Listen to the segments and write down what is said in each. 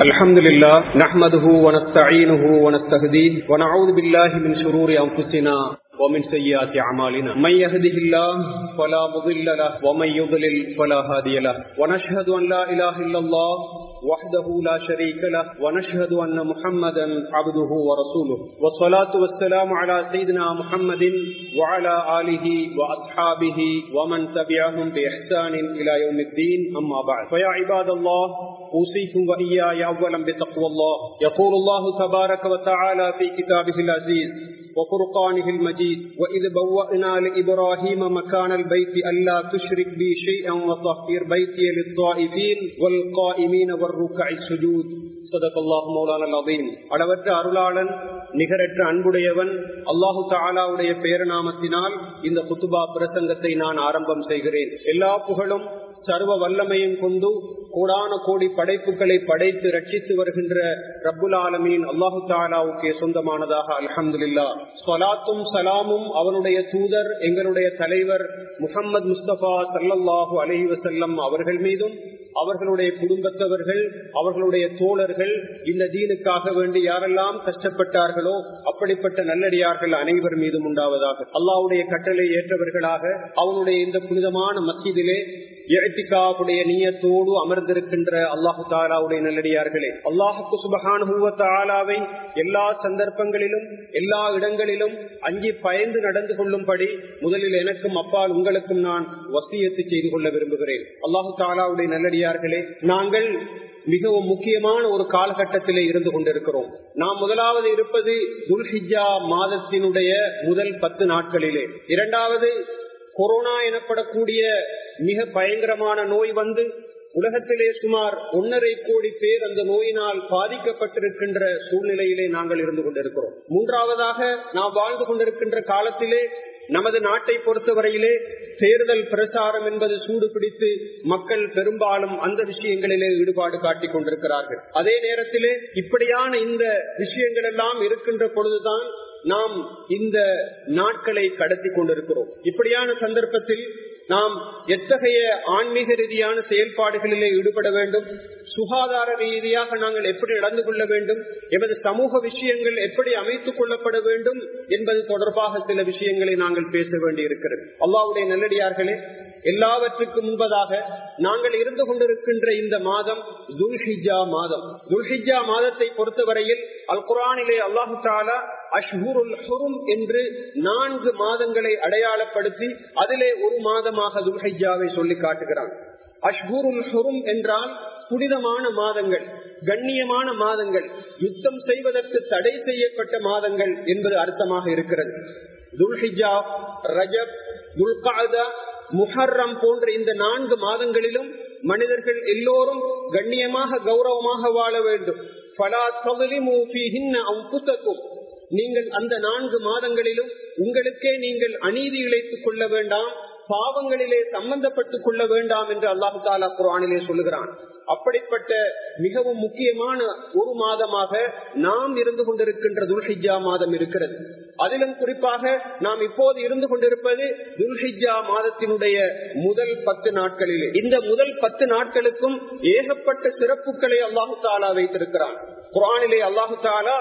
الحمد لله نحمده ونستعينه ونستهديه ونعوذ بالله من شرور أنفسنا ومن سيئات أعمالنا من يهده الله فلا مضل له ومن يضلل فلا هادي له ونشهد أن لا إله إلا الله وحده لا شريك له ونشهد أن محمدا عبده ورسوله والصلاة والسلام على سيدنا محمد وعلى آله وأصحابه ومن تبعهم بإحسان إلى يوم الدين أما بعد فيا عباد الله أوصيكم وإياي أولا بتقوى الله يقول الله تبارك وتعالى في كتابه العزيز وفرقانه المجيد وإذ بوأنا لإبراهيم مكان البيت ألا تشرك بي شيئا وطهر بيتي للطائفين والقائمين والركع السجود صدق الله مولانا العظيم அளவற்ற அருளாளன் நிகரற்ற அன்புடையவன் அல்லாஹு தாலாவுடைய பேரநாமத்தினால் இந்த குத்துபா பிரசங்கத்தை நான் ஆரம்பம் செய்கிறேன் எல்லா புகழும் சர்வ வல்லமையும் கொண்டு கோடான கோடி படைப்புகளை படைத்து ரட்சித்து வருகின்ற ரப்புல் ஆலமீன் அல்லாஹு தாலாவுக்கே சொந்தமானதாக அல்ஹம்துல்லா சொலாத்தும் சலாமும் அவனுடைய தூதர் எங்களுடைய தலைவர் முகமது முஸ்தபா சல்லல்லாஹு அலஹி வசல்லம் அவர்கள் மீதும் அவர்களுடைய குடும்பத்தவர்கள் அவர்களுடைய தோழர்கள் இந்த தீனுக்காக வேண்டி யாரெல்லாம் கஷ்டப்பட்டார்களோ அப்படிப்பட்ட நல்லடியார்கள் அனைவர் மீதும் உண்டாவதாக அல்லாவுடைய கட்டளை ஏற்றவர்களாக அவனுடைய இந்த புனிதமான மசிதிலே எழுத்திக்காவுடைய நீயத்தோடு அமர்ந்திருக்கின்ற அல்லாஹு தாலாவுடைய நல்லடியார்களே அல்லாஹுக்கு சுபகானுபவத்தாலாவை எல்லா சந்தர்ப்பங்களிலும் எல்லா இடங்களிலும் அஞ்சி பயந்து நடந்து கொள்ளும்படி முதலில் எனக்கும் அப்பால் உங்களுக்கும் நான் வசியத்து செய்து கொள்ள விரும்புகிறேன் அல்லாஹு தாலாவுடைய நல்லடியார்களே நாங்கள் மிகவும் முக்கியமான ஒரு காலகட்டத்திலே இருந்து கொண்டிருக்கிறோம் நாம் முதலாவது இருப்பது துல்ஹிஜா மாதத்தினுடைய முதல் பத்து நாட்களிலே இரண்டாவது கொரோனா எனப்படக்கூடிய மிக பயங்கரமான நோய் வந்து உலகத்திலே சுமார் ஒன்னரை கோடி பேர் அந்த நோயினால் பாதிக்கப்பட்டிருக்கின்ற சூழ்நிலையிலே நாங்கள் இருந்து கொண்டிருக்கிறோம் மூன்றாவதாக நாம் வாழ்ந்து கொண்டிருக்கின்ற காலத்திலே நமது நாட்டை பொறுத்தவரையிலே தேர்தல் பிரசாரம் என்பது சூடு பிடித்து மக்கள் பெரும்பாலும் அந்த விஷயங்களிலே ஈடுபாடு காட்டிக் கொண்டிருக்கிறார்கள் அதே நேரத்திலே இப்படியான இந்த விஷயங்கள் எல்லாம் இருக்கின்ற பொழுதுதான் நாம் இந்த நாட்களை கடத்தி கொண்டிருக்கிறோம் இப்படியான சந்தர்ப்பத்தில் நாம் எத்தகைய ஆன்மீக ரீதியான செயல்பாடுகளிலே ஈடுபட வேண்டும் சுகாதார ரீதியாக நாங்கள் எப்படி நடந்து கொள்ள வேண்டும் எமது சமூக விஷயங்கள் எப்படி அமைத்துக் கொள்ளப்பட வேண்டும் என்பது தொடர்பாக சில விஷயங்களை நாங்கள் பேச வேண்டி இருக்கிறது அல்லாவுடைய நல்லடியார்களே எல்லாவற்றுக்கும் முன்பதாக நாங்கள் இருந்து கொண்டிருக்கின்ற இந்த மாதம் துல்ஹிஜா மாதம் துல்ஹிஜா மாதத்தை பொறுத்தவரையில் அல் குரானிலே அல்லாஹு தாலா அஷ்ஹூருல் ஹுரும் என்று நான்கு மாதங்களை அடையாளப்படுத்தி அதிலே ஒரு மாதமாக துல்ஹிஜாவை சொல்லி காட்டுகிறான் அஷ்ஹூருல் ஹுரும் என்றால் புனிதமான மாதங்கள் கண்ணியமான மாதங்கள் யுத்தம் செய்வதற்கு தடை செய்யப்பட்ட மாதங்கள் என்பது அர்த்தமாக இருக்கிறது துல்ஹிஜா ரஜப் துல்காதா முஹர்ரம் போன்ற இந்த நான்கு மாதங்களிலும் மனிதர்கள் எல்லோரும் கண்ணியமாக கௌரவமாக வாழ வேண்டும் நீங்கள் அந்த நான்கு மாதங்களிலும் உங்களுக்கே நீங்கள் அநீதி இழைத்துக் கொள்ள வேண்டாம் பாவங்களிலே சம்பந்தப்பட்டுக் கொள்ள வேண்டாம் என்று அல்லாஹு தாலா குரானிலே சொல்லுகிறான் அப்படிப்பட்ட மிகவும் முக்கியமான ஒரு மாதமாக நாம் இருந்து கொண்டிருக்கின்ற துல்ஹிஜா மாதம் இருக்கிறது அதிலும் குறிப்பாக நாம் இப்போது இருந்து கொண்டிருப்பது துல்ஹிஜா மாதத்தினுடைய முதல் பத்து நாட்களிலே இந்த முதல் பத்து நாட்களுக்கும் ஏகப்பட்ட சிறப்புகளை அல்லாஹு தாலா வைத்திருக்கிறான் குரானிலே அல்லாஹு தாலா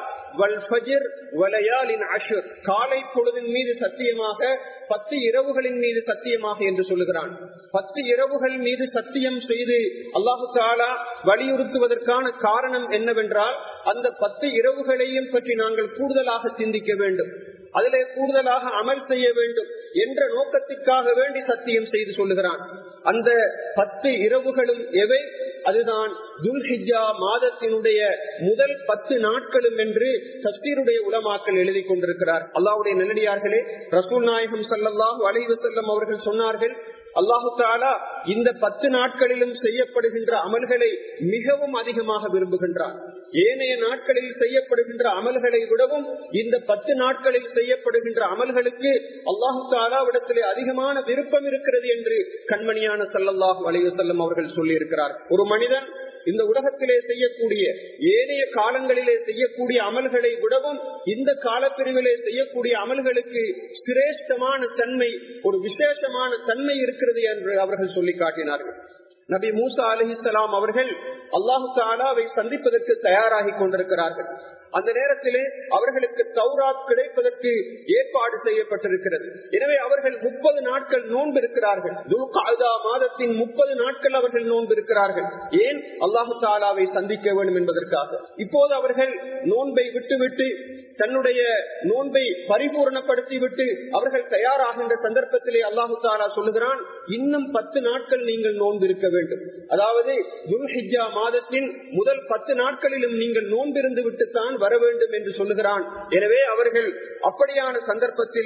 காலை பொழுதின் மீது சத்தியமாக பத்து இரவுகளின் மீது சத்தியமாக என்று சொல்லுகிறான் பத்து இரவுகள் மீது சத்தியம் செய்து அல்லாஹு தாலா வலியுறுத்துவதற்கான காரணம் என்னவென்றால் அந்த பத்து இரவுகளையும் பற்றி நாங்கள் கூடுதலாக சிந்திக்க வேண்டும் அதிலே கூடுதலாக அமல் செய்ய வேண்டும் என்ற நோக்கத்திற்காக வேண்டி சத்தியம் செய்து சொல்லுகிறான் அந்த பத்து இரவுகளும் எவை அதுதான் துல்ஹிஜா மாதத்தினுடைய முதல் பத்து நாட்களும் என்று தஸ்தீருடைய உலமாக்கள் எழுதி கொண்டிருக்கிறார் அல்லாவுடைய நல்லடியார்களே ரசூல் நாயகம் சல்லாஹூ அலைவு செல்லம் அவர்கள் சொன்னார்கள் அல்லாஹு தாலா இந்த பத்து நாட்களிலும் செய்யப்படுகின்ற அமல்களை மிகவும் அதிகமாக விரும்புகின்றார் ஏனைய நாட்களில் செய்யப்படுகின்ற அமல்களை விடவும் இந்த பத்து நாட்களில் செய்யப்படுகின்ற அமல்களுக்கு அல்லாஹு தாலாவிடத்திலே அதிகமான விருப்பம் இருக்கிறது என்று கண்மணியான சல்லல்லாஹு அலைவு செல்லம் அவர்கள் சொல்லி இருக்கிறார் ஒரு மனிதன் இந்த உலகத்திலே செய்யக்கூடிய ஏனைய காலங்களிலே செய்யக்கூடிய அமல்களை விடவும் இந்த காலப்பிரிவிலே செய்யக்கூடிய அமல்களுக்கு சிரேஷ்டமான தன்மை ஒரு விசேஷமான தன்மை இருக்கிறது என்று அவர்கள் சொல்லி காட்டினார்கள் நபி மூசா அலிஹிஸ்லாம் அவர்கள் அல்லாஹு தாலாவை சந்திப்பதற்கு தயாராகி கொண்டிருக்கிறார்கள் அந்த நேரத்திலே அவர்களுக்கு தௌராத் கிடைப்பதற்கு ஏற்பாடு செய்யப்பட்டிருக்கிறது எனவே அவர்கள் முப்பது நாட்கள் நோன்பு இருக்கிறார்கள் மாதத்தின் முப்பது நாட்கள் அவர்கள் நோன்பு இருக்கிறார்கள் ஏன் அல்லாஹு தாலாவை சந்திக்க வேண்டும் என்பதற்காக இப்போது அவர்கள் நோன்பை விட்டுவிட்டு தன்னுடைய நோன்பை பரிபூர்ணப்படுத்தி விட்டு அவர்கள் தயாராகின்ற சந்தர்ப்பத்திலே அல்லாஹு தாலா சொல்லுகிறான் இன்னும் பத்து நாட்கள் நீங்கள் நோன்பு இருக்க வேண்டும் அதாவது துல்ஹிஜா மாதத்தின் முதல் பத்து நாட்களிலும் நீங்கள் நோன்பிருந்து விட்டுத்தான் வர வேண்டும் என்று சொல்லுகிறான் எனவே அவர்கள் அப்படியான சந்தர்ப்பத்தில்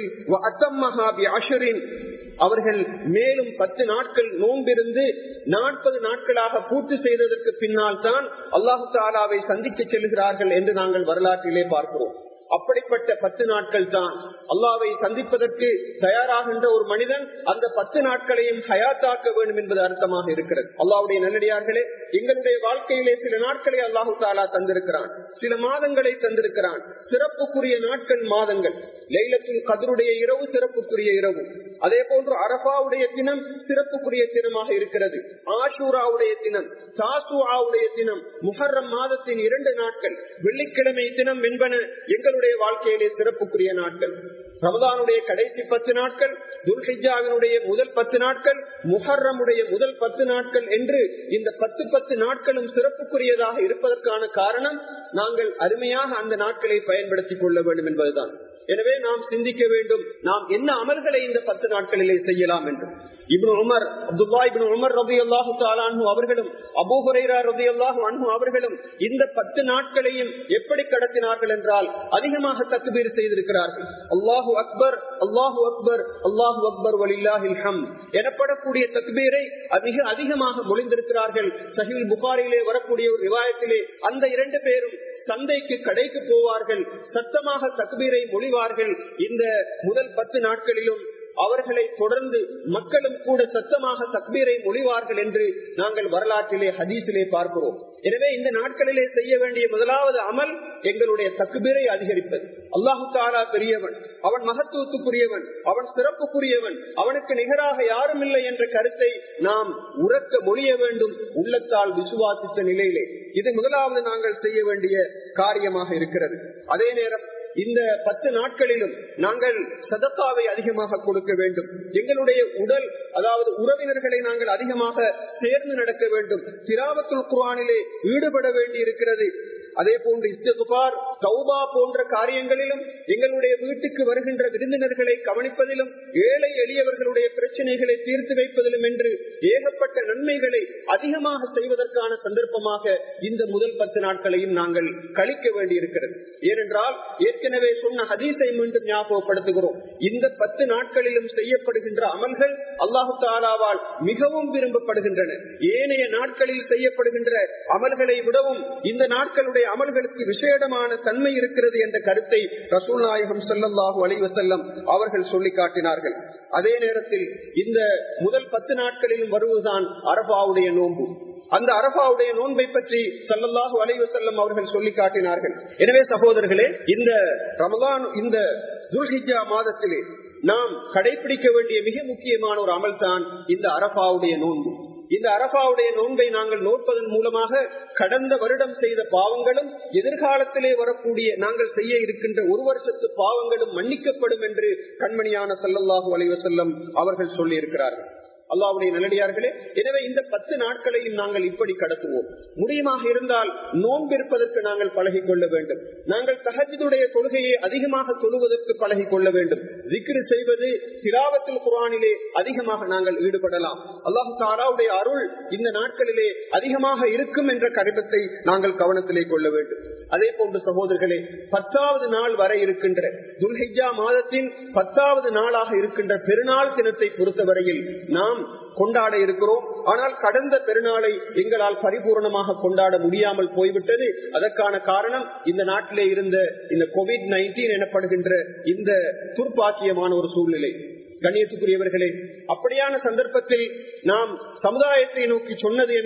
அவர்கள் மேலும் பத்து நாட்கள் நோன்பிருந்து நாற்பது நாட்களாக பூர்த்தி செய்ததற்கு பின்னால் தான் அல்லாஹு தாலாவை சந்திக்க செல்கிறார்கள் என்று நாங்கள் வரலாற்றிலே பார்க்கிறோம் அப்படிப்பட்ட பத்து நாட்கள் தான் அல்லாவை சந்திப்பதற்கு தயாராகின்ற ஒரு மனிதன் அந்த பத்து நாட்களையும் ஹயாத்தாக்க வேண்டும் என்பது அர்த்தமாக இருக்கிறது அல்லாவுடைய நல்லடியார்களே எங்களுடைய வாழ்க்கையிலே சில நாட்களை அல்லாஹு தாலா தந்திருக்கிறான் சில மாதங்களை தந்திருக்கிறான் சிறப்புக்குரிய நாட்கள் மாதங்கள் லைலத்தின் கதருடைய இரவு சிறப்புக்குரிய இரவு அதே போன்று அரபாவுடைய தினம் சிறப்புக்குரிய தினமாக இருக்கிறது ஆஷூராவுடைய தினம் சாசுஆவுடைய தினம் முஹர்ரம் மாதத்தின் இரண்டு நாட்கள் வெள்ளிக்கிழமை தினம் என்பன எங்களுடைய வாழ்க்கையிலே சிறப்புக்குரிய நாட்கள் ரமதானுடைய கடைசி பத்து நாட்கள் துல்ஹிஜாவினுடைய முதல் பத்து நாட்கள் முஹர்ரமுடைய முதல் பத்து நாட்கள் என்று இந்த பத்து பத்து நாட்களும் சிறப்புக்குரியதாக இருப்பதற்கான காரணம் நாங்கள் அருமையாக அந்த நாட்களை பயன்படுத்திக் கொள்ள வேண்டும் என்பதுதான் எனவே நாம் சிந்திக்க வேண்டும் நாம் என்ன அமல்களை இந்த பத்து நாட்களிலே செய்யலாம் என்று Ibn Umar Abdullah Ibn Umar ரபி அல்லாஹு தாலானு அவர்களும் அபூஹுரைரா ரபி அல்லாஹு அன்ஹு அவர்களும் இந்த பத்து நாட்களையும் எப்படி கடத்தினார்கள் என்றால் அதிகமாக தக்குபீர் செய்திருக்கிறார்கள் அல்லாஹு அக்பர் அல்லாஹு அக்பர் அல்லாஹு அக்பர் வலில்லாஹில் ஹம் எனப்படக்கூடிய தக்பீரை மிக அதிகமாக மொழிந்திருக்கிறார்கள் சஹில் புகாரிலே வரக்கூடிய ஒரு விவாயத்திலே அந்த இரண்டு பேரும் சந்தைக்கு கடைக்கு போவார்கள் சத்தமாக தக்பீரை மொழிவார்கள் இந்த முதல் பத்து நாட்களிலும் அவர்களை தொடர்ந்து மக்களும் கூட சத்தமாக தக்பீரை மொழிவார்கள் என்று நாங்கள் வரலாற்றிலே ஹதீஸிலே பார்க்கிறோம் எனவே இந்த நாட்களிலே செய்ய வேண்டிய முதலாவது அமல் எங்களுடைய தக்குபீரை அதிகரிப்பது அல்லாஹு தாலா பெரியவன் அவன் மகத்துவத்துக்குரியவன் அவன் சிறப்புக்குரியவன் அவனுக்கு நிகராக யாரும் இல்லை என்ற கருத்தை நாம் உறக்க மொழிய வேண்டும் உள்ளத்தால் விசுவாசித்த நிலையிலே இது முதலாவது நாங்கள் செய்ய வேண்டிய காரியமாக இருக்கிறது அதே நேரம் இந்த பத்து நாட்களிலும் நாங்கள் சதத்தாவை அதிகமாக கொடுக்க வேண்டும் எங்களுடைய உடல் அதாவது உறவினர்களை நாங்கள் அதிகமாக சேர்ந்து நடக்க வேண்டும் திராவத்துல் குரானிலே ஈடுபட வேண்டி இருக்கிறது அதே போன்று இஸ்திகுபார் சௌபா போன்ற காரியங்களிலும் எங்களுடைய வீட்டுக்கு வருகின்ற விருந்தினர்களை கவனிப்பதிலும் ஏழை எளியவர்களுடைய பிரச்சனைகளை தீர்த்து வைப்பதிலும் என்று ஏகப்பட்ட நன்மைகளை அதிகமாக செய்வதற்கான சந்தர்ப்பமாக இந்த முதல் பத்து நாட்களையும் நாங்கள் கழிக்க வேண்டியிருக்கிறது ஏனென்றால் ஏற்கனவே சொன்ன ஹதீஸை மீண்டும் ஞாபகப்படுத்துகிறோம் இந்த பத்து நாட்களிலும் செய்யப்படுகின்ற அமல்கள் அல்லாஹு தாலாவால் மிகவும் விரும்பப்படுகின்றன ஏனைய நாட்களில் செய்யப்படுகின்ற அமல்களை விடவும் இந்த நாட்களுடைய அமல்களுக்கு விசேடமான தன்மை இருக்கிறது என்ற கருத்தை ரசூல் நாயகம் செல்லல்லாஹு அலைவசல்லம் அவர்கள் சொல்லி காட்டினார்கள் அதே நேரத்தில் இந்த முதல் பத்து நாட்களிலும் வருவதுதான் அரபாவுடைய நோன்பு அந்த அரபாவுடைய நோன்பை பற்றி சல்லல்லாஹு அலைவு செல்லம் அவர்கள் சொல்லி காட்டினார்கள் எனவே சகோதரர்களே இந்த ரமதான் இந்த துல்ஹிஜா மாதத்திலே நாம் கடைபிடிக்க வேண்டிய மிக முக்கியமான ஒரு அமல் தான் இந்த அரபாவுடைய நோன்பு இந்த அரபாவுடைய நோன்பை நாங்கள் நோட்பதன் மூலமாக கடந்த வருடம் செய்த பாவங்களும் எதிர்காலத்திலே வரக்கூடிய நாங்கள் செய்ய இருக்கின்ற ஒரு வருஷத்து பாவங்களும் மன்னிக்கப்படும் என்று கண்மணியான சல்லல்லாஹு அலைவசல்லம் அவர்கள் சொல்லி இருக்கிறார்கள் அல்லாவுடைய நல்லடியார்களே எனவே இந்த பத்து நாட்களையும் நாங்கள் இப்படி கடத்துவோம் முடியுமாக இருந்தால் நோன்பிருப்பதற்கு நாங்கள் பழகி கொள்ள வேண்டும் நாங்கள் தகஜதுடைய தொழுகையை அதிகமாக தொழுவதற்கு பழகி கொள்ள வேண்டும் விக்ரு செய்வது திராவத்தில் குரானிலே அதிகமாக நாங்கள் ஈடுபடலாம் அல்லாஹு தாலாவுடைய அருள் இந்த நாட்களிலே அதிகமாக இருக்கும் என்ற கருத்தை நாங்கள் கவனத்திலே கொள்ள வேண்டும் அதே போன்று சகோதரர்களே பத்தாவது நாள் வர இருக்கின்ற துல்ஹிஜா மாதத்தின் பத்தாவது நாளாக இருக்கின்ற பெருநாள் தினத்தை பொறுத்தவரையில் நாம் கொண்டாட இருக்கிறோம் ஆனால் கடந்த பெருநாளை எங்களால் பரிபூர்ணமாக கொண்டாட முடியாமல் போய்விட்டது அதற்கான காரணம் இந்த நாட்டிலே இருந்த இந்த கோவிட் நைன்டீன் எனப்படுகின்ற இந்த துர்ப்பாக்கியமான ஒரு சூழ்நிலை கண்ணியத்துக்குரியவர்களே அப்படியான சந்தர்ப்பத்தில் நாம் சமுதாயத்தை நோக்கி சொன்னது என்ன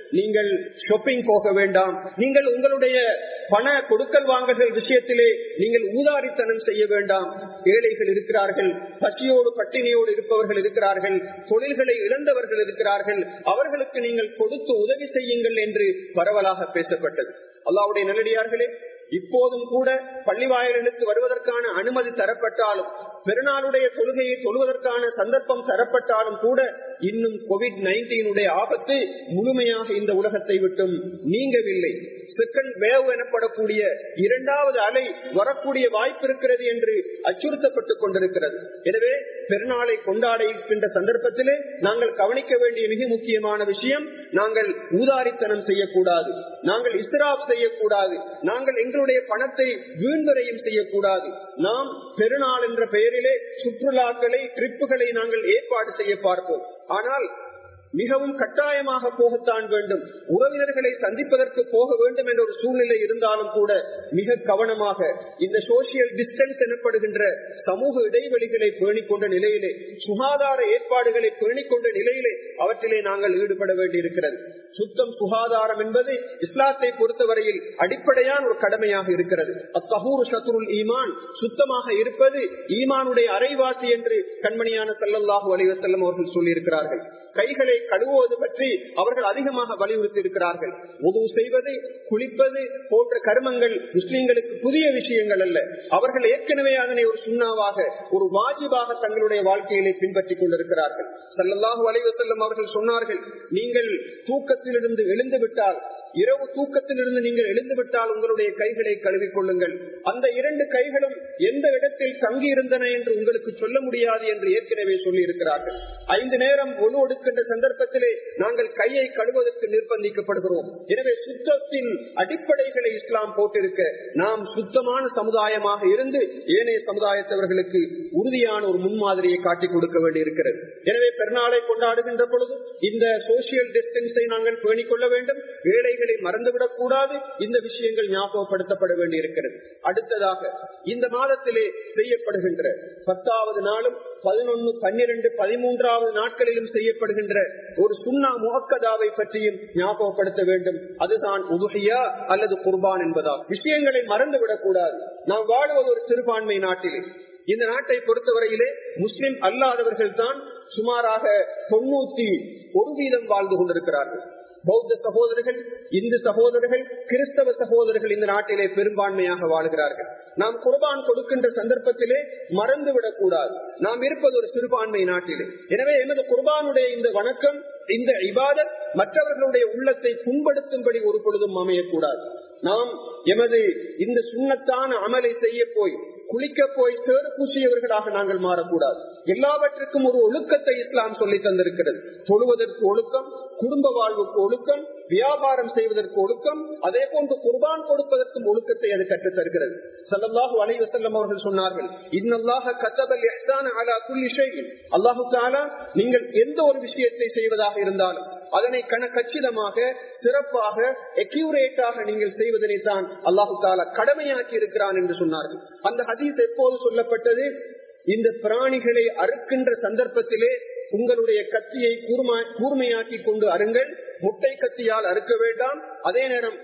நீங்கள் ஷாப்பிங் போக வேண்டாம் நீங்கள் உங்களுடைய பண கொடுக்கல் வாங்கல்கள் விஷயத்திலே நீங்கள் ஊதாரித்தனம் செய்ய வேண்டாம் ஏழைகள் இருக்கிறார்கள் பசியோடு பட்டினியோடு இருப்பவர்கள் இருக்கிறார்கள் தொழில்களை இழந்தவர்கள் இருக்கிறார்கள் அவர்களுக்கு நீங்கள் கொடுத்து உதவி செய்யுங்கள் என்று பரவலாக பேசப்பட்டது அல்லாவுடைய நல்லடியார்களே இப்போதும் கூட பள்ளி வாயில்களுக்கு வருவதற்கான அனுமதி தரப்பட்டாலும் பெருநாளுடைய தொழுகையை தொழுவதற்கான சந்தர்ப்பம் தரப்பட்டாலும் கூட இன்னும் கோவிட் நைன்டீனுடைய ஆபத்து முழுமையாக இந்த உலகத்தை விட்டும் நீங்கவில்லை செகண்ட் வேவ் எனப்படக்கூடிய இரண்டாவது அலை வரக்கூடிய வாய்ப்பு இருக்கிறது என்று அச்சுறுத்தப்பட்டுக் கொண்டிருக்கிறது எனவே பெருநாளை கொண்டாட இருக்கின்ற சந்தர்ப்பத்திலே நாங்கள் கவனிக்க வேண்டிய மிக முக்கியமான விஷயம் நாங்கள் ஊதாரித்தனம் செய்யக்கூடாது நாங்கள் இஸ்ராப் செய்யக்கூடாது நாங்கள் எங்களுடைய பணத்தை வீண்வரையும் செய்யக்கூடாது நாம் பெருநாள் என்ற பெயரிலே சுற்றுலாக்களை ட்ரிப்புகளை நாங்கள் ஏற்பாடு செய்ய பார்ப்போம் ஆனால் மிகவும் கட்டாயமாக போகத்தான் வேண்டும் உறவினர்களை சந்திப்பதற்கு போக வேண்டும் என்ற ஒரு சூழ்நிலை இருந்தாலும் கூட மிக கவனமாக இந்த சோசியல் டிஸ்டன்ஸ் எனப்படுகின்ற சமூக இடைவெளிகளை பேணிக்கொண்ட நிலையிலே சுகாதார ஏற்பாடுகளை பேணிக்கொண்ட நிலையிலே அவற்றிலே நாங்கள் ஈடுபட வேண்டியிருக்கிறது சுத்தம் சுகாதாரம் என்பது இஸ்லாத்தை பொறுத்தவரையில் அடிப்படையான ஒரு கடமையாக இருக்கிறது அத்தகூர் சத்துருல் ஈமான் சுத்தமாக இருப்பது ஈமானுடைய அரைவாசி என்று கண்மணியான சல்லல்லாஹு அலைவசல்லம் அவர்கள் சொல்லியிருக்கிறார்கள் கைகளை கழுவுவது பற்றி அவர்கள் அதிகமாக வலியுறுத்தி இருக்கிறார்கள் உதவு செய்வது குளிப்பது போன்ற கர்மங்கள் முஸ்லிம்களுக்கு புதிய விஷயங்கள் அல்ல அவர்கள் ஏற்கனவே அதனை ஒரு சுண்ணாவாக ஒரு வாஜிபாக தங்களுடைய வாழ்க்கையிலே பின்பற்றிக் கொண்டிருக்கிறார்கள் சல்லல்லாஹு அலைவசல்லம் அவர்கள் சொன்னார்கள் நீங்கள் தூக்கத்திலிருந்து எழுந்து விட்டால் இரவு தூக்கத்திலிருந்து நீங்கள் எழுந்து விட்டால் உங்களுடைய கைகளை கழுவிக் கொள்ளுங்கள் அந்த இரண்டு கைகளும் எந்த இடத்தில் தங்கி இருந்தன என்று உங்களுக்கு சொல்ல முடியாது என்று ஏற்கனவே சொல்லி இருக்கிறார்கள் ஐந்து நேரம் ஒழு ஒடுக்கின்ற சந்தர்ப்பத்திலே நாங்கள் கையை கழுவதற்கு நிர்பந்திக்கப்படுகிறோம் எனவே சுத்தத்தின் அடிப்படைகளை இஸ்லாம் போட்டிருக்க நாம் சுத்தமான சமுதாயமாக இருந்து ஏனைய சமுதாயத்தவர்களுக்கு உறுதியான ஒரு முன்மாதிரியை காட்டிக் கொடுக்க வேண்டியிருக்கிறது எனவே பெருநாளை கொண்டாடுகின்ற பொழுது இந்த சோசியல் டிஸ்டன்ஸை நாங்கள் பேணிக் கொள்ள வேண்டும் ஏழைகள் விஷயங்களை மறந்துவிடக் கூடாது இந்த விஷயங்கள் ஞாபகப்படுத்தப்பட வேண்டியிருக்கிறது அடுத்ததாக இந்த மாதத்திலே செய்யப்படுகின்ற பத்தாவது நாளும் பதினொன்னு பன்னிரண்டு பதிமூன்றாவது நாட்களிலும் செய்யப்படுகின்ற ஒரு சுண்ணா முகக்கதாவை பற்றியும் ஞாபகப்படுத்த வேண்டும் அதுதான் உதுகையா அல்லது குர்பான் என்பதா விஷயங்களை மறந்துவிடக் கூடாது நாம் வாழுவது ஒரு சிறுபான்மை நாட்டிலே இந்த நாட்டை பொறுத்தவரையிலே முஸ்லிம் அல்லாதவர்கள் தான் சுமாராக தொண்ணூத்தி ஒரு வீதம் வாழ்ந்து கொண்டிருக்கிறார்கள் பௌத்த சகோதரர்கள் இந்து சகோதரர்கள் கிறிஸ்தவ சகோதரர்கள் இந்த நாட்டிலே பெரும்பான்மையாக வாழ்கிறார்கள் நாம் குர்பான் கொடுக்கின்ற சந்தர்ப்பத்திலே மறந்துவிடக் கூடாது நாம் இருப்பது ஒரு சிறுபான்மை நாட்டிலே எனவே எமது குர்பானுடைய இந்த வணக்கம் இந்த இபாதத் மற்றவர்களுடைய உள்ளத்தை புண்படுத்தும்படி ஒரு பொழுதும் அமையக்கூடாது நாம் எமது இந்த சுண்ணத்தான அமலை செய்ய போய் குளிக்க போய் சேறு பூசியவர்களாக நாங்கள் மாறக்கூடாது எல்லாவற்றுக்கும் ஒரு ஒழுக்கத்தை இஸ்லாம் சொல்லி தந்திருக்கிறது தொழுவதற்கு ஒழுக்கம் குடும்ப வாழ்வுக்கு ஒழுக்கம் வியாபாரம் செய்வதற்கு ஒழுக்கம் அதே போன்று குர்பான் கொடுப்பதற்கும் ஒழுக்கத்தை அது கற்றுத் தருகிறது சல்லாஹூ அலை வசல்லம் அவர்கள் சொன்னார்கள் இன்னல்லாக கத்தபல் அலா குல்லி அல்லாஹு தாலா நீங்கள் எந்த ஒரு விஷயத்தை செய்வதாக இருந்தாலும் அதனை கன கச்சிதமாக சிறப்பாக எக்யூரேட்டாக நீங்கள் செய்வதனை தான் அல்லாஹு தாலா கடமையாக்கி இருக்கிறான் என்று சொன்னார்கள் அந்த ஹதீஸ் எப்போது சொல்லப்பட்டது இந்த பிராணிகளை அறுக்கின்ற சந்தர்ப்பத்திலே உங்களுடைய கத்தியை கூர்மையாக்கி கொண்டு அருங்கள் முட்டை கத்தியால் அறுக்க வேண்டாம் அதே நேரம்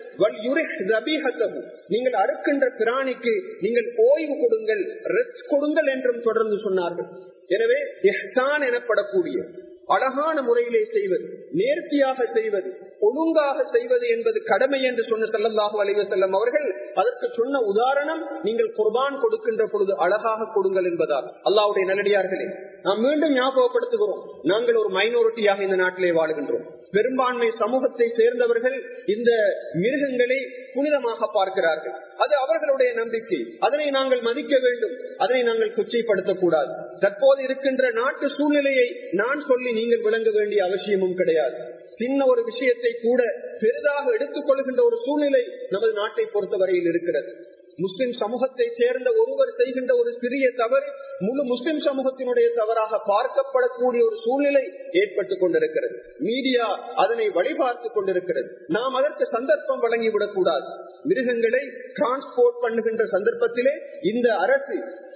நீங்கள் அறுக்கின்ற பிராணிக்கு நீங்கள் ஓய்வு கொடுங்கள் ரெஸ்ட் கொடுங்கள் என்றும் தொடர்ந்து சொன்னார்கள் எனவே எஹ்சான் எனப்படக்கூடிய அழகான முறையிலே செய்வது நேர்த்தியாக செய்வது ஒழுங்காக செய்வது என்பது கடமை என்று சொன்ன செல்லல்லாஹு அலைவ செல்லம் அவர்கள் அதற்கு சொன்ன உதாரணம் நீங்கள் குர்பான் கொடுக்கின்ற பொழுது அழகாக கொடுங்கள் என்பதால் அல்லாவுடைய நல்லடியார்களே நாம் மீண்டும் ஞாபகப்படுத்துகிறோம் நாங்கள் ஒரு மைனாரிட்டியாக இந்த நாட்டிலே வாழுகின்றோம் பெரும்பான்மை சமூகத்தை சேர்ந்தவர்கள் இந்த மிருகங்களை புனிதமாக பார்க்கிறார்கள் அது அவர்களுடைய நம்பிக்கை அதனை நாங்கள் மதிக்க வேண்டும் அதனை நாங்கள் கொச்சைப்படுத்தக் கூடாது தற்போது இருக்கின்ற நாட்டு சூழ்நிலையை நான் சொல்லி நீங்கள் விளங்க வேண்டிய அவசியமும் கிடையாது சின்ன ஒரு விஷயத்தை கூட பெரிதாக எடுத்துக் கொள்கின்ற ஒரு சூழ்நிலை நமது நாட்டை பொறுத்தவரையில் இருக்கிறது முஸ்லிம் சமூகத்தை சேர்ந்த ஒருவர் செய்கின்ற ஒரு சிறிய தவறு முழு முஸ்லிம் சமூகத்தினுடைய தவறாக பார்க்கப்படக்கூடிய ஒரு சூழ்நிலை ஏற்பட்டுக் கொண்டிருக்கிறது மீடியா அதனை வழிபார்த்துக் கொண்டிருக்கிறது நாம் அதற்கு சந்தர்ப்பம் வழங்கிவிடக் கூடாது மிருகங்களை டிரான்ஸ்போர்ட் பண்ணுகின்ற சந்தர்ப்பத்திலே இந்த அரசு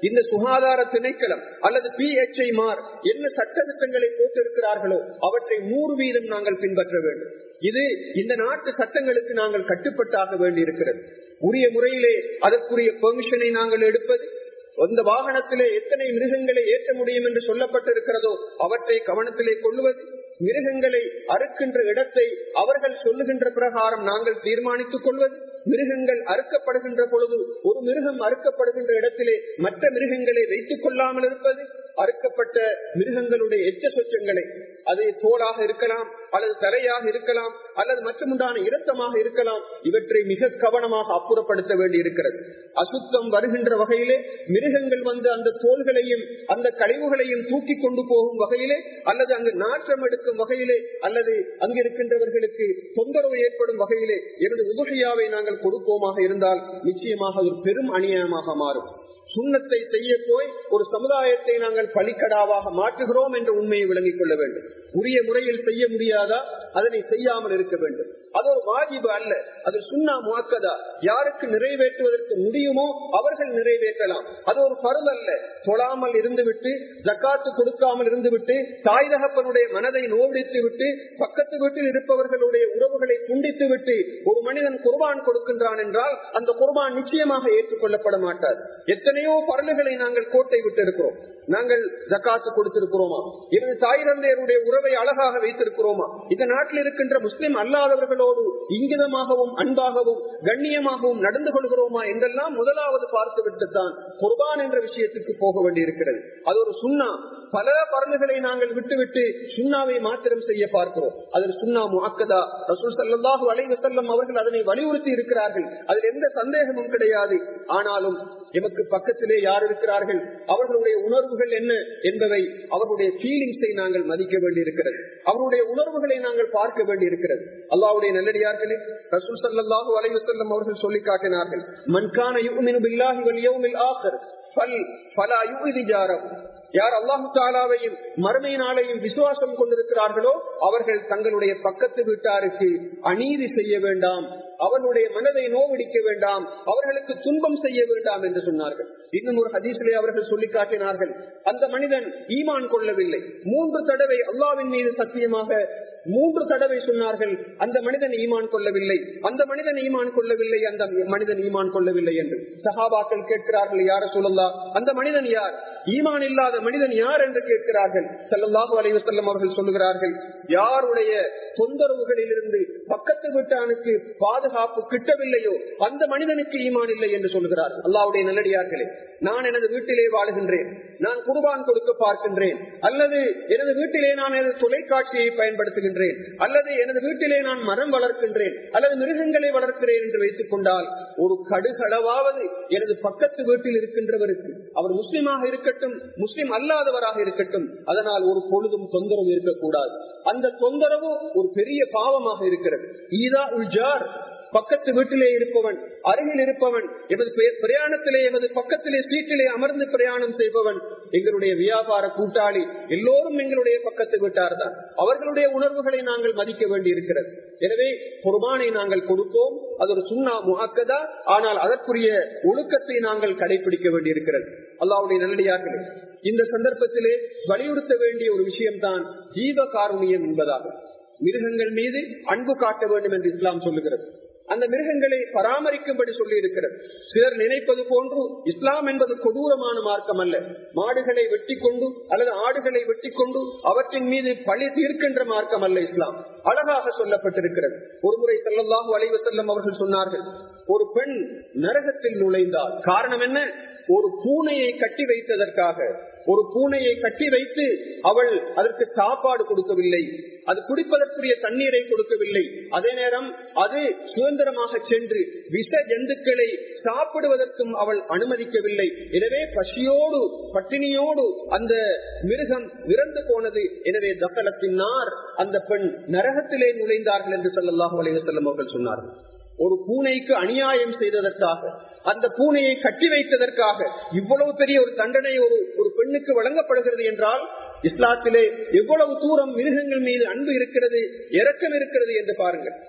இந்த சுகாதார திணைக்களம் அல்லது பிஎச்ஐ மார் என்ன சட்ட திட்டங்களை போட்டிருக்கிறார்களோ அவற்றை நூறு வீதம் நாங்கள் பின்பற்ற வேண்டும் இது இந்த நாட்டு சட்டங்களுக்கு நாங்கள் கட்டுப்பட்டாக வேண்டியிருக்கிறது உரிய முறையிலே அதற்குரிய பெர்மிஷனை நாங்கள் எடுப்பது அந்த வாகனத்திலே எத்தனை மிருகங்களை ஏற்ற முடியும் என்று சொல்லப்பட்டிருக்கிறதோ அவற்றை கவனத்திலே கொள்ளுவது மிருகங்களை அறுக்கின்ற இடத்தை அவர்கள் சொல்லுகின்ற பிரகாரம் நாங்கள் தீர்மானித்துக் கொள்வது மிருகங்கள் அறுக்கப்படுகின்ற பொழுது ஒரு மிருகம் அறுக்கப்படுகின்ற இடத்திலே மற்ற மிருகங்களை வைத்துக் கொள்ளாமல் இருப்பது அறுக்கப்பட்ட மிருகங்களுடைய எச்ச சொச்சங்களை அது தோலாக இருக்கலாம் அல்லது தலையாக இருக்கலாம் அல்லது மற்றமுண்டான இரத்தமாக இருக்கலாம் இவற்றை மிக கவனமாக அப்புறப்படுத்த வேண்டி இருக்கிறது அசுத்தம் வருகின்ற வகையிலே மிருகங்கள் வந்து அந்த தோள்களையும் அந்த கழிவுகளையும் தூக்கி கொண்டு போகும் வகையிலே அல்லது அங்கு நாற்றம் எடுக்கும் வகையிலே அல்லது அங்கிருக்கின்றவர்களுக்கு தொந்தரவு ஏற்படும் வகையிலே எனது உதவியாவை நாங்கள் கொடுப்போமாக இருந்தால் நிச்சயமாக ஒரு பெரும் அநியாயமாக மாறும் சுண்ணத்தை செய்ய போய் ஒரு சமுதாயத்தை நாங்கள் பலிக்கடாவாக மாற்றுகிறோம் என்ற உண்மையை விளங்கிக் கொள்ள வேண்டும் உரிய முறையில் செய்ய முடியாதா அதனை செய்யாமல் இருக்க வேண்டும் அது ஒரு வாஜிபு அல்ல அது சுண்ணா முவாக்கதா யாருக்கு நிறைவேற்றுவதற்கு முடியுமோ அவர்கள் நிறைவேற்றலாம் அது ஒரு பருவ அல்ல தொழாமல் இருந்துவிட்டு ஜக்காத்து கொடுக்காமல் இருந்துவிட்டு தாய் தகப்பனுடைய மனதை நோடித்து விட்டு பக்கத்து வீட்டில் இருப்பவர்களுடைய உறவுகளை துண்டித்து விட்டு ஒரு மனிதன் குர்பான் கொடுக்கின்றான் என்றால் அந்த குர்பான் நிச்சயமாக ஏற்றுக்கொள்ளப்பட மாட்டார் எத்தனையோ பரலுகளை நாங்கள் கோட்டை விட்டு இருக்கிறோம் நாங்கள் ஜக்காத்து கொடுத்திருக்கிறோமா எனது தாய் தந்தையருடைய உறவை அழகாக வைத்திருக்கிறோமா இந்த நாட்டில் இருக்கின்ற முஸ்லிம் அல்லாதவர்களோடு இங்கிதமாகவும் அன்பாகவும் கண்ணியமாகவும் நடந்து கொள்கிறோமா என்றெல்லாம் முதலாவது பார்த்துவிட்டு தான் குர்பான் என்ற விஷயத்துக்கு போக வேண்டியிருக்கிறது அது ஒரு சுண்ணா பல பரலுகளை நாங்கள் விட்டுவிட்டு சுண்ணாவை மாத்திரம் செய்ய பார்க்கிறோம் அதில் சுண்ணா முக்கதா ரசூல் சல்லாஹூ அலைவ செல்லம் அவர்கள் அதனை வலியுறுத்தி இருக்கிறார்கள் அதில் எந்த சந்தேகமும் கிடையாது ஆனாலும் எமக்கு பக்கத்திலே யார் இருக்கிறார்கள் அவர்களுடைய உணர்வுகள் என்ன என்பவை அவர்களுடைய ஃபீலிங்ஸை நாங்கள் மதிக்க வேண்டியிருக்கிறது அவருடைய உணர்வுகளை நாங்கள் பார்க்க வேண்டியிருக்கிறது அல்லாவுடைய நல்லடியார்களே ரசூல் சல்லாஹூ அலைவ செல்லம் அவர்கள் சொல்லி காட்டினார்கள் மன்கான யுமினு பில்லாஹி வல் யௌமில் ஆഖിർ ஃபல் ஃபலா யுஇதி ஜாரஹு யார் அல்லாஹு தாலாவையும் மறுமை நாளையும் விசுவாசம் கொண்டிருக்கிறார்களோ அவர்கள் தங்களுடைய பக்கத்து வீட்டாருக்கு அநீதி செய்ய வேண்டாம் அவர்களுடைய மனதை நோவடிக்க வேண்டாம் அவர்களுக்கு துன்பம் செய்ய வேண்டாம் என்று சொன்னார்கள் இன்னும் ஒரு ஹதீசிலே அவர்கள் சொல்லி காட்டினார்கள் அந்த மனிதன் ஈமான் கொள்ளவில்லை மூன்று தடவை அல்லாவின் மீது சத்தியமாக மூன்று தடவை சொன்னார்கள் அந்த மனிதன் ஈமான் கொள்ளவில்லை அந்த மனிதன் ஈமான் கொள்ளவில்லை அந்த மனிதன் ஈமான் கொள்ளவில்லை என்று சகாபாக்கள் கேட்கிறார்கள் யார சொல்லலா அந்த மனிதன் யார் ஈமான் இல்லாத மனிதன் யார் என்று கேட்கிறார்கள் செல்லல்லாஹு அலைவசல்லம் அவர்கள் சொல்லுகிறார்கள் யாருடைய தொந்தரவுகளில் இருந்து பக்கத்து வீட்டானுக்கு பாதுகாப்பு கிட்டவில்லையோ அந்த மனிதனுக்கு ஈமான் இல்லை என்று சொல்கிறார் அல்லாவுடைய நல்லடியார்களே நான் எனது வீட்டிலே வாழுகின்றேன் நான் குர்பான் கொடுக்க பார்க்கின்றேன் அல்லது எனது வீட்டிலே நான் எனது தொலைக்காட்சியை பயன்படுத்துகின்றேன் அல்லது எனது வீட்டிலே நான் மரம் வளர்க்கின்றேன் அல்லது மிருகங்களை வளர்க்கிறேன் என்று வைத்துக் கொண்டால் ஒரு கடுகளவாவது எனது பக்கத்து வீட்டில் இருக்கின்றவருக்கு அவர் முஸ்லிமாக இருக்கட்டும் முஸ்லிம் அல்லாதவராக இருக்கட்டும் அதனால் ஒரு பொழுதும் தொந்தரவு இருக்கக்கூடாது அந்த தொந்தரவு ஒரு பெரிய பாவமாக இருக்கிறது ஈதா உல்ஜார் பக்கத்து வீட்டிலே இருப்பவன் அருகில் இருப்பவன் எமது பிரயாணத்திலே எமது பக்கத்திலே சீட்டிலே அமர்ந்து பிரயாணம் செய்பவன் எங்களுடைய வியாபார கூட்டாளி எல்லோரும் எங்களுடைய பக்கத்து வீட்டார் தான் அவர்களுடைய உணர்வுகளை நாங்கள் மதிக்க வேண்டி இருக்கிறது எனவே குர்பானை நாங்கள் கொடுப்போம் அது ஒரு சுண்ணா முகக்கதா ஆனால் அதற்குரிய ஒழுக்கத்தை நாங்கள் கடைபிடிக்க வேண்டி இருக்கிறது அல்லாவுடைய நல்லடியார்களே இந்த சந்தர்ப்பத்திலே வலியுறுத்த வேண்டிய ஒரு விஷயம்தான் ஜீவ காருணியம் என்பதாகும் மிருகங்கள் மீது அன்பு காட்ட வேண்டும் என்று இஸ்லாம் சொல்லுகிறது அந்த மிருகங்களை பராமரிக்கும்படி சொல்லி இருக்கிறது சிலர் நினைப்பது போன்று இஸ்லாம் என்பது கொடூரமான மார்க்கம் அல்ல மாடுகளை வெட்டி கொண்டு அல்லது ஆடுகளை வெட்டி கொண்டு அவற்றின் மீது பழி தீர்க்கின்ற மார்க்கம் அல்ல இஸ்லாம் அழகாக சொல்லப்பட்டிருக்கிறது ஒருமுறை செல்லல்லாஹு அலைவ செல்லம் அவர்கள் சொன்னார்கள் ஒரு பெண் நரகத்தில் நுழைந்தால் காரணம் என்ன ஒரு பூனையை கட்டி வைத்ததற்காக ஒரு பூனையை கட்டி வைத்து அவள் அதற்கு சாப்பாடு கொடுக்கவில்லை அது குடிப்பதற்குரிய தண்ணீரை கொடுக்கவில்லை அதே நேரம் அது சுதந்திரமாக சென்று விஷ ஜந்துக்களை சாப்பிடுவதற்கும் அவள் அனுமதிக்கவில்லை எனவே பசியோடு பட்டினியோடு அந்த மிருகம் இறந்து போனது எனவே தசலத்தினார் அந்த பெண் நரகத்திலே நுழைந்தார்கள் என்று சொல்லல்லாஹு அலைவசல்லம் அவர்கள் சொன்னார்கள் ஒரு பூனைக்கு அநியாயம் செய்ததற்காக அந்த பூனையை கட்டி வைத்ததற்காக இவ்வளவு பெரிய ஒரு தண்டனை ஒரு ஒரு பெண்ணுக்கு வழங்கப்படுகிறது என்றால் இஸ்லாத்திலே எவ்வளவு தூரம் மிருகங்கள் மீது அன்பு இருக்கிறது இரக்கம் இருக்கிறது என்று பாருங்கள்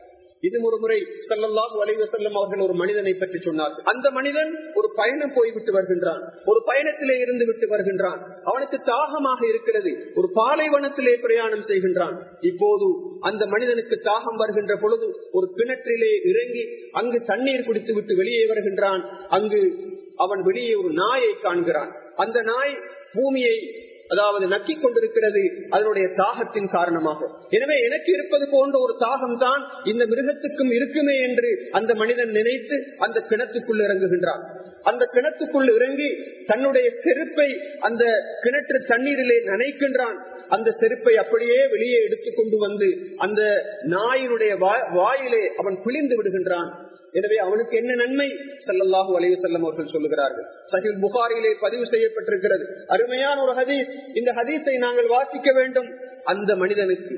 இது ஒரு முறை செல்லல்லாஹு அலைவ செல்லம் அவர்கள் ஒரு மனிதனை பற்றி சொன்னார் அந்த மனிதன் ஒரு பயணம் போய்விட்டு வருகின்றான் ஒரு பயணத்திலே இருந்து விட்டு வருகின்றான் அவனுக்கு தாகமாக இருக்கிறது ஒரு பாலைவனத்திலே பிரயாணம் செய்கின்றான் இப்போது அந்த மனிதனுக்கு தாகம் வருகின்ற பொழுது ஒரு கிணற்றிலே இறங்கி அங்கு தண்ணீர் குடித்து விட்டு வெளியே வருகின்றான் அங்கு அவன் வெளியே ஒரு நாயை காண்கிறான் அந்த நாய் பூமியை அதாவது நக்கிக் கொண்டிருக்கிறது அதனுடைய தாகத்தின் காரணமாக எனவே எனக்கு இருப்பது போன்ற ஒரு தாகம் தான் இந்த மிருகத்துக்கும் இருக்குமே என்று அந்த மனிதன் நினைத்து அந்த கிணத்துக்குள் இறங்குகின்றான் அந்த கிணத்துக்குள் இறங்கி தன்னுடைய செருப்பை அந்த கிணற்று தண்ணீரிலே நனைக்கின்றான் அந்த செருப்பை அப்படியே வெளியே எடுத்துக் கொண்டு வந்து அந்த நாயினுடைய வாயிலே அவன் குளிர்ந்து விடுகின்றான் எனவே அவனுக்கு என்ன நன்மை சல்லல்லாஹு அலைய செல்லம் அவர்கள் சொல்லுகிறார்கள் சஹில் புகாரிலே பதிவு செய்யப்பட்டிருக்கிறது அருமையான ஒரு ஹதீஸ் இந்த ஹதீஸை நாங்கள் வாசிக்க வேண்டும் அந்த மனிதனுக்கு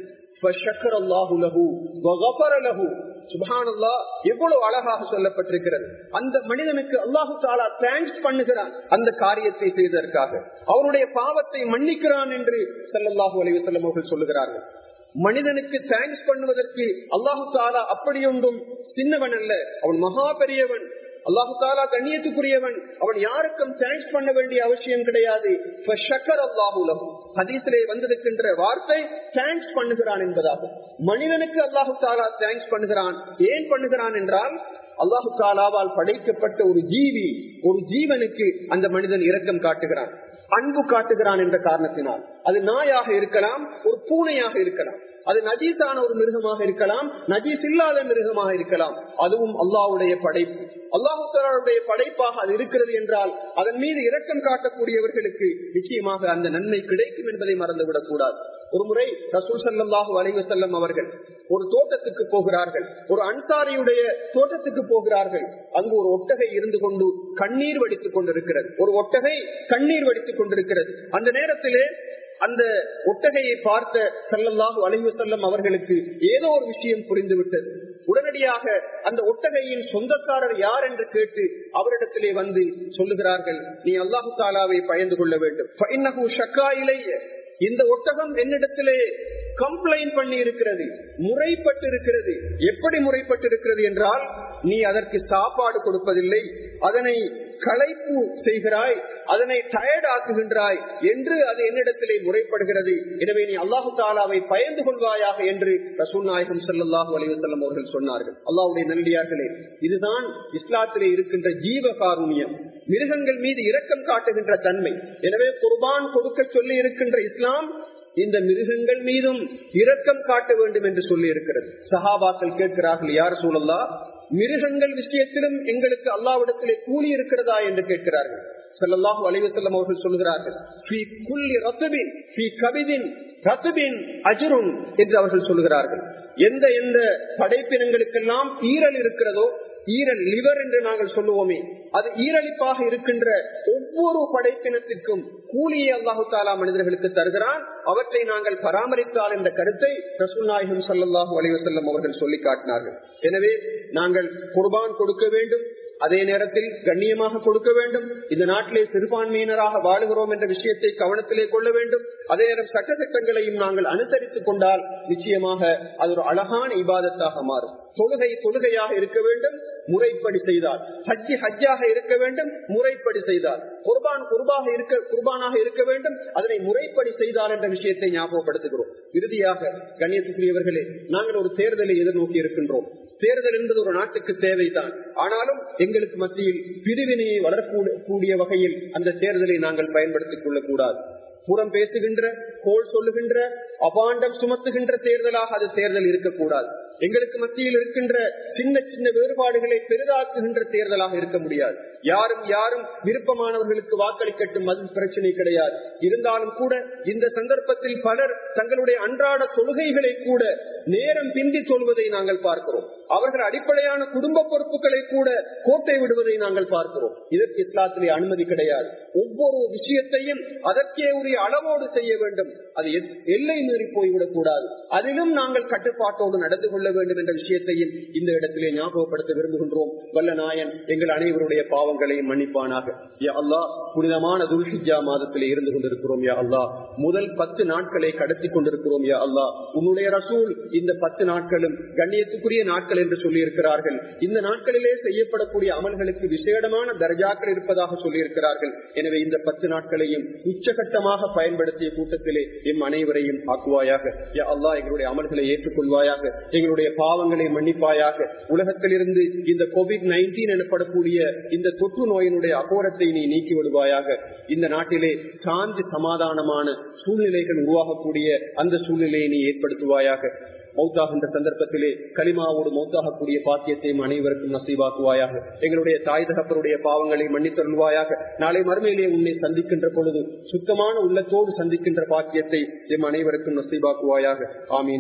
எவ்வளவு அழகாக சொல்லப்பட்டிருக்கிறது அந்த மனிதனுக்கு அல்லாஹு தாலா தேங்க்ஸ் பண்ணுகிறான் அந்த காரியத்தை செய்ததற்காக அவருடைய பாவத்தை மன்னிக்கிறான் என்று சல்லல்லாஹு அலைய செல்லம் அவர்கள் சொல்லுகிறார்கள் மனிதனுக்கு தேங்க்ஸ் பண்ணுவதற்கு அல்லாஹு தாலா அப்படி ஒன்றும் சின்னவன் அல்ல அவன் மகா பெரியவன் அல்லாஹு தாலா கண்ணியத்துக்குரியவன் அவன் யாருக்கும் தேங்க்ஸ் பண்ண வேண்டிய அவசியம் கிடையாது ஹதீசிலே வந்திருக்கின்ற வார்த்தை தேங்க்ஸ் பண்ணுகிறான் என்பதாகும் மனிதனுக்கு அல்லாஹு தாலா தேங்க்ஸ் பண்ணுகிறான் ஏன் பண்ணுகிறான் என்றால் அல்லாஹு தாலாவால் படைக்கப்பட்ட ஒரு ஜீவி ஒரு ஜீவனுக்கு அந்த மனிதன் இரக்கம் காட்டுகிறான் அன்பு காட்டுகிறான் என்ற காரணத்தினால் அது நாயாக இருக்கலாம் ஒரு பூனையாக இருக்கலாம் அது நஜீஸான ஒரு மிருகமாக இருக்கலாம் நஜீஸ் இல்லாத மிருகமாக இருக்கலாம் அதுவும் அல்லாவுடைய படைப்பு அல்லாஹுடைய படைப்பாக அது இருக்கிறது என்றால் அதன் மீது இரக்கம் காட்டக்கூடியவர்களுக்கு நிச்சயமாக அந்த நன்மை கிடைக்கும் என்பதை மறந்துவிடக் கூடாது ஒரு முறை ரசூல் சல்லாஹூ அலைவசல்லம் அவர்கள் ஒரு தோட்டத்துக்கு போகிறார்கள் ஒரு அன்சாரியுடைய தோட்டத்துக்கு போகிறார்கள் அங்கு ஒரு ஒட்டகை இருந்து கொண்டு கண்ணீர் வடித்துக் கொண்டிருக்கிறது ஒரு ஒட்டகை கண்ணீர் வடித்துக் கொண்டிருக்கிறது அந்த நேரத்திலே அந்த ஒட்டகையை பார்த்த செல்லல்லாஹு அலைவு செல்லம் அவர்களுக்கு ஏதோ ஒரு விஷயம் புரிந்துவிட்டது உடனடியாக அந்த ஒட்டகையின் சொந்தக்காரர் யார் என்று கேட்டு அவரிடத்திலே வந்து சொல்லுகிறார்கள் நீ அல்லாஹு தாலாவை பயந்து கொள்ள வேண்டும் இந்த ஒட்டகம் என்னிடத்திலே கம்ப்ளைண்ட் பண்ணி இருக்கிறது முறைப்பட்டு இருக்கிறது எப்படி முறைப்பட்டு இருக்கிறது என்றால் நீ அதற்கு சாப்பாடு கொடுப்பதில்லை அதனை களைப்பு செய்கிறாய் அதனை டயர்ட் ஆக்குகின்றாய் என்று அது என்னிடத்திலே முறைப்படுகிறது எனவே நீ அல்லாஹு தாலாவை பயந்து கொள்வாயாக என்று ரசூல் நாயகம் சல்லாஹூ அலைவசல்லம் அவர்கள் சொன்னார்கள் அல்லாவுடைய நல்லடியார்களே இதுதான் இஸ்லாத்திலே இருக்கின்ற ஜீவ காருண்யம் மிருகங்கள் மீது இரக்கம் காட்டுகின்ற தன்மை எனவே குர்பான் கொடுக்க சொல்லி இருக்கின்ற இஸ்லாம் இந்த மிருகங்கள் மீதும் இரக்கம் காட்ட வேண்டும் என்று சொல்லி இருக்கிறது சஹாபாக்கள் கேட்கிறார்கள் யார் சூழல்லா மிருகங்கள் விஷயத்திலும் எங்களுக்கு அல்லாவிடத்திலே கூலி இருக்கிறதா என்று கேட்கிறார்கள் செல்லல்லாஹு அலைவசல்லம் அவர்கள் சொல்கிறார்கள் அஜுருன் என்று அவர்கள் சொல்கிறார்கள் எந்த எந்த படைப்பினங்களுக்கெல்லாம் ஈரல் இருக்கிறதோ ஈரல் லிவர் என்று நாங்கள் சொல்லுவோமே அது ஈரலிப்பாக இருக்கின்ற ஒவ்வொரு படைப்பினத்திற்கும் கூலியை அல்லாஹு தாலா மனிதர்களுக்கு தருகிறான் அவற்றை நாங்கள் பராமரித்தால் என்ற கருத்தை ரசூநாயகம் சல்லாஹூ அலைவசல்லம் அவர்கள் சொல்லி காட்டினார்கள் எனவே நாங்கள் குர்பான் கொடுக்க வேண்டும் அதே நேரத்தில் கண்ணியமாக கொடுக்க வேண்டும் இந்த நாட்டிலே சிறுபான்மையினராக வாழுகிறோம் என்ற விஷயத்தை கவனத்திலே கொள்ள வேண்டும் அதே நேரம் சட்ட திட்டங்களையும் நாங்கள் அனுசரித்துக் கொண்டால் நிச்சயமாக அது ஒரு அழகான இபாதத்தாக மாறும் தொழுகை தொழுகையாக இருக்க வேண்டும் முறைப்படி செய்தால் ஹஜ்ஜி ஹஜ்ஜாக இருக்க வேண்டும் முறைப்படி செய்தால் குர்பான் குர்பாக இருக்க குர்பானாக இருக்க வேண்டும் அதனை முறைப்படி செய்தால் என்ற விஷயத்தை ஞாபகப்படுத்துகிறோம் இறுதியாக கண்ணியத்துக்குரியவர்களே நாங்கள் ஒரு தேர்தலை எதிர்நோக்கி இருக்கின்றோம் தேர்தல் என்பது ஒரு நாட்டுக்கு தேவைதான் ஆனாலும் எங்களுக்கு மத்தியில் பிரிவினையை வளரக்கூடிய வகையில் அந்த தேர்தலை நாங்கள் பயன்படுத்திக் கொள்ளக்கூடாது புறம் பேசுகின்ற கோல் சொல்லுகின்ற அபாண்டம் சுமத்துகின்ற தேர்தலாக அது தேர்தல் இருக்கக்கூடாது எங்களுக்கு மத்தியில் இருக்கின்ற சின்ன சின்ன வேறுபாடுகளை பெரிதாக்குகின்ற தேர்தலாக இருக்க முடியாது யாரும் யாரும் விருப்பமானவர்களுக்கு வாக்களிக்கட்டும் அது பிரச்சனை கிடையாது இருந்தாலும் கூட இந்த சந்தர்ப்பத்தில் பலர் தங்களுடைய அன்றாட தொழுகைகளை கூட நேரம் பிந்தி சொல்வதை நாங்கள் பார்க்கிறோம் அவர்கள் அடிப்படையான குடும்ப பொறுப்புகளை கூட கோட்டை விடுவதை நாங்கள் பார்க்கிறோம் இதற்கு இஸ்லாத்திலே அனுமதி கிடையாது ஒவ்வொரு விஷயத்தையும் அதற்கே உரிய அளவோடு செய்ய வேண்டும் அது எல்லை மீறி போய்விடக் கூடாது அதிலும் நாங்கள் கட்டுப்பாட்டோடு நடந்து கொள்ள கொள்ள வேண்டும் என்ற விஷயத்தையும் இந்த இடத்திலே ஞாபகப்படுத்த விரும்புகின்றோம் வல்ல நாயன் எங்கள் அனைவருடைய பாவங்களையும் மன்னிப்பானாக யா அல்லா புனிதமான துல்ஹிஜா மாதத்திலே இருந்து கொண்டிருக்கிறோம் யா அல்லா முதல் பத்து நாட்களை கடத்தி கொண்டிருக்கிறோம் யா அல்லா உன்னுடைய ரசூல் இந்த பத்து நாட்களும் கண்ணியத்துக்குரிய நாட்கள் என்று சொல்லி இருக்கிறார்கள் இந்த நாட்களிலே செய்யப்படக்கூடிய அமல்களுக்கு விசேடமான தர்ஜாக்கள் இருப்பதாக சொல்லி இருக்கிறார்கள் எனவே இந்த பத்து நாட்களையும் உச்சகட்டமாக பயன்படுத்திய கூட்டத்திலே எம் அனைவரையும் ஆக்குவாயாக யா அல்லா எங்களுடைய அமல்களை ஏற்றுக்கொள்வாயாக எங்களுடைய பாவங்களை மன்னிப்பாயாக உலகத்திலிருந்து இந்த கோவிட் நைன்டீன் எனப்படக்கூடிய இந்த தொற்று நோயினுடைய அகோரத்தை நீ நீக்கி விடுவாயாக இந்த நாட்டிலே சாந்தி சமாதானமான சூழ்நிலைகள் உருவாகக்கூடிய அந்த சூழ்நிலையை நீ ஏற்படுத்துவாயாக மௌத்தாகின்ற சந்தர்ப்பத்திலே கலிமாவோடு மௌத்தாகக்கூடிய பாக்கியத்தையும் அனைவருக்கும் நசீவாக்குவாயாக எங்களுடைய தாய் தகப்பருடைய பாவங்களை மன்னித்தருள்வாயாக நாளை மறுமையிலே உன்னை சந்திக்கின்ற பொழுது சுத்தமான உள்ளத்தோடு சந்திக்கின்ற பாக்கியத்தை எம் அனைவருக்கும் நசீவாக்குவாயாக ஆமீன்